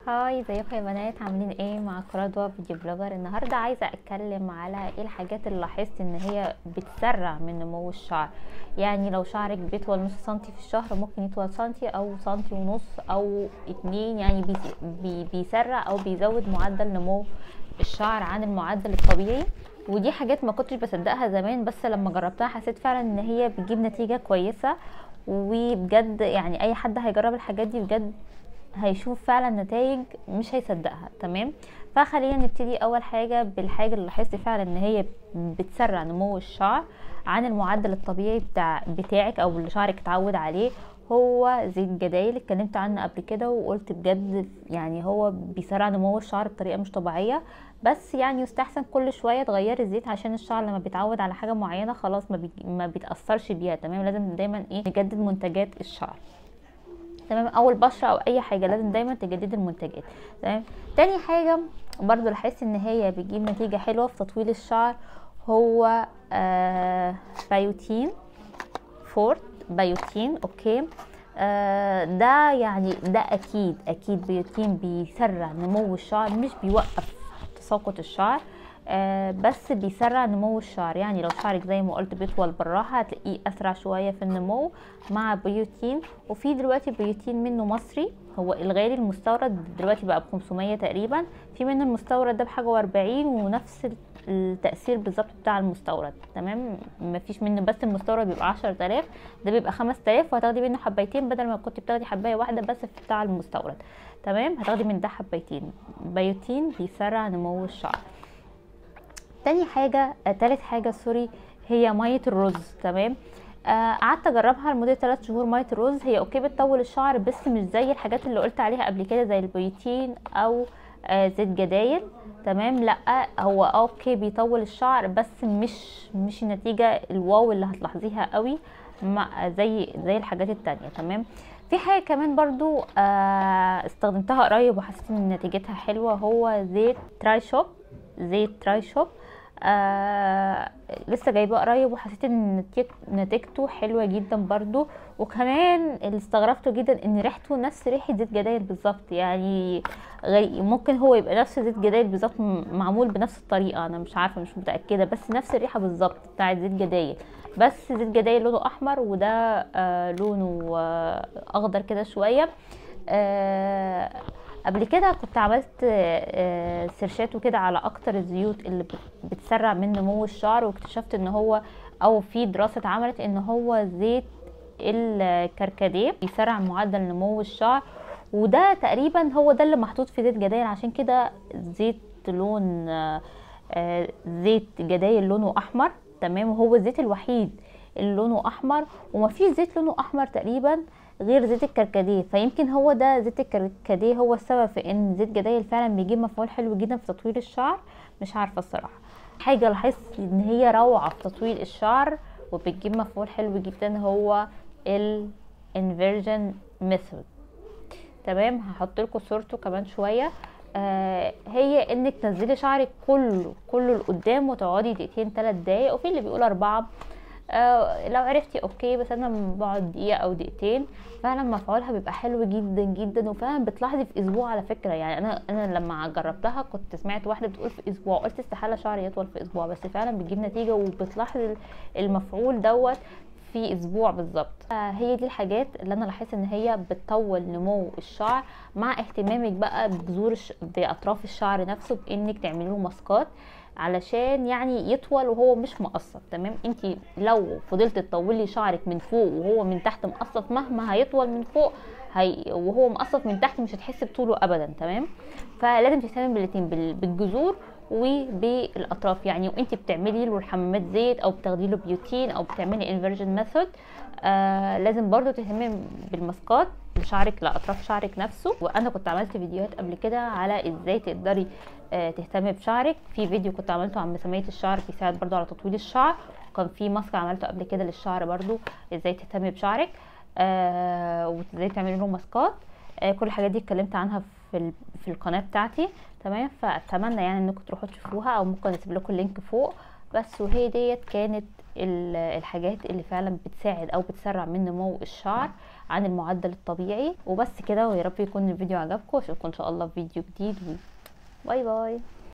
هاي ازيكم يا بنات عاملين ايه مع كرادوا فيديو بلوجر النهارده عايزه اتكلم على ايه الحاجات اللي لاحظت ان هي بتسرع من نمو الشعر يعني لو شعرك بيطول نص سنتي في الشهر ممكن يطول سنتي او سنتي ونص او اتنين يعني بي بي بيسرع او بيزود معدل نمو الشعر عن المعدل الطبيعي ودي حاجات ما كنتش بصدقها زمان بس لما جربتها حسيت فعلا ان هي بتجيب نتيجه كويسه وبجد يعني اي حد هيجرب الحاجات دي بجد هيشوف فعلا نتائج مش هيصدقها تمام فخلينا نبتدي اول حاجه بالحاجه اللي لاحظت فعلا ان هي بتسرع نمو الشعر عن المعدل الطبيعي بتاع بتاعك او اللي شعرك اتعود عليه هو زيت جدايل اتكلمت عنه قبل كده وقلت بجد يعني هو بيسرع نمو الشعر بطريقه مش طبيعيه بس يعني يستحسن كل شويه تغيري الزيت عشان الشعر لما بيتعود على حاجه معينه خلاص ما, بي... ما بيتاثرش بيها تمام لازم دايما ايه نجدد منتجات الشعر تمام او البشره او اي حاجه لازم دايما تجددي المنتجات تمام تاني حاجه برضو لاحظت ان هي بتجيب نتيجه حلوه في تطويل الشعر هو آه بايوتين فورت بايوتين اوكي آه ده يعني ده اكيد اكيد بيوتين بيسرع نمو الشعر مش بيوقف تساقط الشعر آه بس بيسرع نمو الشعر يعني لو شعرك زي ما قلت بيطول بالراحه هتلاقيه اسرع شويه في النمو مع بيوتين وفي دلوقتي بيوتين منه مصري هو الغالي المستورد دلوقتي بقى ب 500 تقريبا في منه المستورد ده بحاجه و40 ونفس التاثير بالظبط بتاع المستورد تمام مفيش منه بس المستورد بيبقى 10000 ده بيبقى 5000 وهتاخدي منه حبايتين بدل ما كنت بتاخدي حبايه واحده بس في بتاع المستورد تمام هتاخدي من ده حبايتين بيوتين بيسرع نمو الشعر تاني حاجة آه تالت حاجة سوري هي مية الرز تمام قعدت آه اجربها لمدة 3 شهور مية الرز هي اوكي بتطول الشعر بس مش زي الحاجات اللي قلت عليها قبل كده زي البيوتين او آه زيت جدايل تمام لا هو اوكي بيطول الشعر بس مش مش النتيجة الواو اللي هتلاحظيها قوي مع زي زي الحاجات التانية تمام في حاجة كمان برضو آه استخدمتها قريب وحسيت ان نتيجتها حلوة هو زيت تراي شوب زيت تراي شوب آه لسه جايباه قريب وحسيت ان نتيجته حلوه جدا برضو وكمان اللي استغربته جدا ان ريحته نفس ريحه زيت جدايل بالظبط يعني غري... ممكن هو يبقى نفس زيت جدايل بالظبط معمول بنفس الطريقه انا مش عارفه مش متاكده بس نفس الريحه بالظبط بتاعت زيت جدايل بس زيت جدايل لونه احمر وده آه لونه آه اخضر كده شويه آه قبل كده كنت عملت سيرشات وكده على اكتر الزيوت اللي بتسرع من نمو الشعر واكتشفت ان هو او في دراسه اتعملت ان هو زيت الكركديه بيسرع معدل نمو الشعر وده تقريبا هو ده اللي محطوط في زيت جدايل عشان كده زيت لون زيت جدايل لونه احمر تمام وهو الزيت الوحيد اللي لونه احمر ومفيش زيت لونه احمر تقريبا غير زيت الكركديه فيمكن هو ده زيت الكركديه هو السبب في ان زيت جدايل فعلا بيجيب مفعول حلو جدا في تطويل الشعر مش عارفه الصراحه حاجه لاحظت ان هي روعه في تطويل الشعر وبتجيب مفعول حلو جدا هو الانفيرجن ميثود تمام هحط لكم صورته كمان شويه آه هي انك تنزلي شعرك كله كله لقدام وتقعدي دقيقتين ثلاث دقايق وفي اللي بيقول اربعه آه لو عرفتي اوكي بس انا بقعد دقيقه او دقيقتين فعلا مفعولها بيبقى حلو جدا جدا وفعلا بتلاحظي في اسبوع على فكره يعني انا انا لما جربتها كنت سمعت واحده بتقول في اسبوع قلت استحاله شعري يطول في اسبوع بس فعلا بتجيب نتيجه وبتلاحظي المفعول دوت في اسبوع بالظبط آه هي دي الحاجات اللي انا لاحظت ان هي بتطول نمو الشعر مع اهتمامك بقى بجذور الش... باطراف الشعر نفسه بانك تعملي له ماسكات علشان يعني يطول وهو مش مقصف تمام انت لو فضلت تطولي شعرك من فوق وهو من تحت مقصف مهما هيطول من فوق هي وهو مقصف من تحت مش هتحسي بطوله ابدا تمام فلازم تهتمي بالاثنين بالجذور وبالاطراف يعني وانت بتعملي له الحمامات زيت او بتاخدي له بيوتين او بتعملي انفرجن ميثود آه لازم برضو تهتمي بالماسكات لشعرك لاطراف شعرك نفسه وانا كنت عملت فيديوهات قبل كده على ازاي تقدري آه تهتمي بشعرك في فيديو كنت عملته عن مساميه الشعر بيساعد برضو على تطويل الشعر وكان في ماسك عملته قبل كده للشعر برضو ازاي تهتمي بشعرك آه وازاي تعملي له ماسكات آه كل الحاجات دي اتكلمت عنها في في القناه بتاعتي تمام فاتمنى يعني انكم تروحوا تشوفوها او ممكن اسيب لكم اللينك فوق بس وهي ديت كانت الحاجات اللي فعلا بتساعد او بتسرع من نمو الشعر عن المعدل الطبيعي وبس كده ويا رب يكون الفيديو عجبكم واشوفكم ان شاء الله في فيديو جديد باي باي